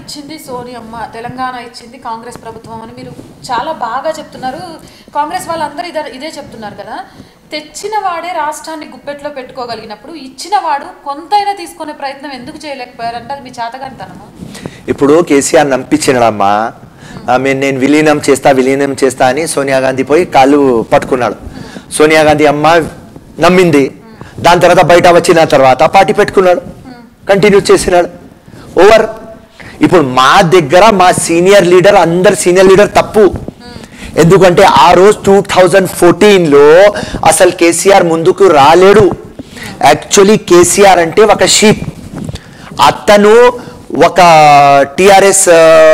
ఇచ్చింది సోనియమ్మ తెలంగాణ ఇచ్చింది కాంగ్రెస్ ప్రభుత్వం అని మీరు చాలా బాగా చెప్తున్నారు కాంగ్రెస్ వాళ్ళందరూ ఇదే ఇదే చెప్తున్నారు కదా తెచ్చిన వాడే రాష్ట్రాన్ని గుప్పెట్లో పెట్టుకోగలిగినప్పుడు ఇచ్చిన వాడు కొంతైనా తీసుకునే ప్రయత్నం ఎందుకు చేయలేకపోయారంటే అది మీ చేతగానితనమా ఇప్పుడు కేసీఆర్ నంపించినాడమ్మా ఆమె నేను విలీనం చేస్తా విలీనం చేస్తా అని సోనియా గాంధీ పోయి కాళ్ళు పట్టుకున్నాడు సోనియా గాంధీ అమ్మ నమ్మింది దాని తర్వాత బయట వచ్చిన తర్వాత పార్టీ పెట్టుకున్నాడు కంటిన్యూ చేసినాడు ఓవర్ ఇప్పుడు మా దగ్గర మా సీనియర్ లీడర్ అందరు సీనియర్ లీడర్ తప్పు ఎందుకంటే ఆ రోజు టూ థౌజండ్ ఫోర్టీన్లో అసలు కేసీఆర్ ముందుకు రాలేడు యాక్చువల్లీ కేసీఆర్ అంటే ఒక షీప్ అతను ఒక టిఆర్ఎస్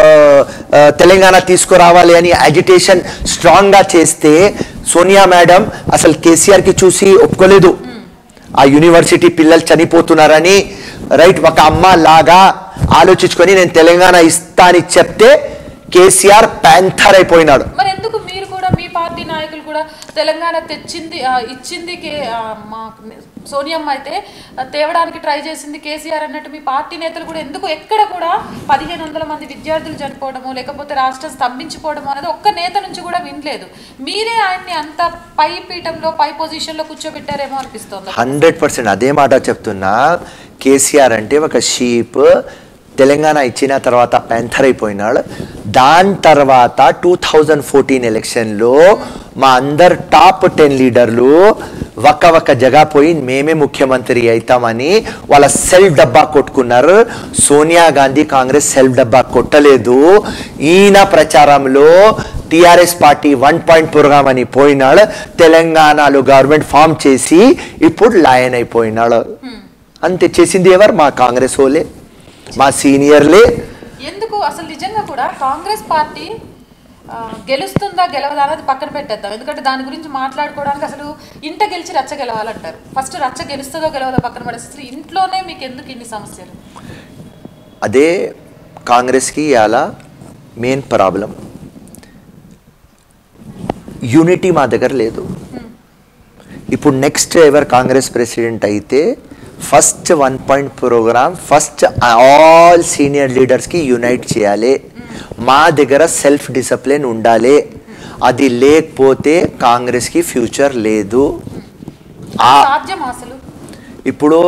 తెలంగాణ తీసుకురావాలి అని అజిటేషన్ స్ట్రాంగ్గా చేస్తే సోనియా మేడం అసలు కేసీఆర్కి చూసి ఒప్పుకోలేదు ఆ యూనివర్సిటీ పిల్లలు చనిపోతున్నారని రైట్ ఒక అమ్మ లాగా ఆలోచించుకొని నేను తెలంగాణ ఇస్తా అని చెప్తే కేసీఆర్ ప్యాంథర్ అయిపోయినాడు మరి ఎందుకు మీరు కూడా మీ పార్టీ నాయకులు కూడా తెలంగాణ తెచ్చింది ఆ, ఇచ్చింది కే ఆ, మా సోనియమ్మ అయితే ఆ, తేవడానికి ట్రై చేసింది కేసీఆర్ అన్నట్టు మీ పార్టీ నేతలు కూడా ఎందుకు ఎక్కడ కూడా పదిహేను వందల మంది విద్యార్థులు చనిపోవడము లేకపోతే రాష్ట్రం స్తంభించిపోవడము అనేది ఒక్క నేత నుంచి కూడా వినలేదు మీరే ఆయన్ని అంత పై పీఠంలో పై పొజిషన్లో కూర్చోబెట్టారేమో అనిపిస్తోంది హండ్రెడ్ పర్సెంట్ అదే మాట చెప్తున్నా కేసీఆర్ అంటే ఒక షీప్ తెలంగాణ ఇచ్చిన తర్వాత ప్యాంథర్ అయిపోయినాడు దాని తర్వాత టూ థౌజండ్ ఫోర్టీన్ ఎలక్షన్లో మా అందరు టాప్ టెన్ లీడర్లు ఒక్క ఒక్క జగా పోయి మేమే ముఖ్యమంత్రి అవుతామని వాళ్ళ సెల్ఫ్ డబ్బా కొట్టుకున్నారు సోనియా గాంధీ కాంగ్రెస్ సెల్ఫ్ డబ్బా కొట్టలేదు ఈయన ప్రచారంలో TRS party one point program అని పోయినాడు తెలంగాణలో గవర్నమెంట్ ఫామ్ చేసి ఇప్పుడు లాయన్ అయిపోయినాడు అంతే చేసింది ఎవరు మా కాంగ్రెస్ వాళ్ళే మా సీనియర్లే ఎందుకు అసలు నిజంగా కూడా కాంగ్రెస్ పార్టీ ఆ, గెలుస్తుందా గెలవదా అనేది పక్కన పెట్టేద్దాం ఎందుకంటే దాని గురించి మాట్లాడుకోవడానికి అసలు ఇంట గెలిచి రచ్చ గెలవాలంటారు ఫస్ట్ రచ్చ గెలుస్తుందో గెలవదో పక్కన పడేసి అసలు ఇంట్లోనే మీకు ఎందుకు ఇన్ని సమస్యలు అదే కాంగ్రెస్కి ఇలా మెయిన్ ప్రాబ్లం యూనిటీ మా దగ్గర లేదు ఇప్పుడు నెక్స్ట్ ఎవర్ కాంగ్రెస్ ప్రెసిడెంట్ అయితే first one point program first all senior లీడర్స్కి యునైట్ చేయాలి మా దగ్గర సెల్ఫ్ డిసిప్లిన్ ఉండాలి అది లేకపోతే కాంగ్రెస్కి ఫ్యూచర్ లేదు ఆ సాధ్యం అసలు ఇప్పుడు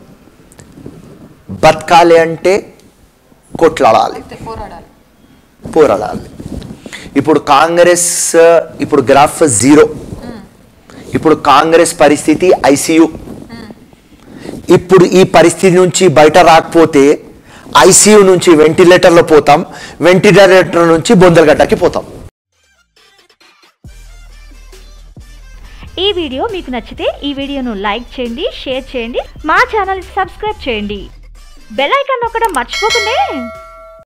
బతకాలి అంటే కొట్లాడాలి అంతే పోరాడాలి పోరాడాలి ఇప్పుడు కాంగ్రెస్ ఇప్పుడు గ్రాఫ్ జీరో ఇప్పుడు కాంగ్రెస్ పరిస్థితి ఐసియు ఇప్పుడు ఈ పరిస్థితి నుంచి బయట రాకపోతే ఐసీయూ నుంచి వెంటిలేటర్లో పోతాం వెంటిలేటర్ నుంచి బొందలగడ్డకి పోతాం ఈ వీడియో మీకు నచ్చితే ఈ వీడియోను లైక్ చేయండి షేర్ చేయండి మా ఛానల్ సబ్స్క్రైబ్ చేయండి బెల్ ఐకాన్ నొక్కడం మర్చిపోకండి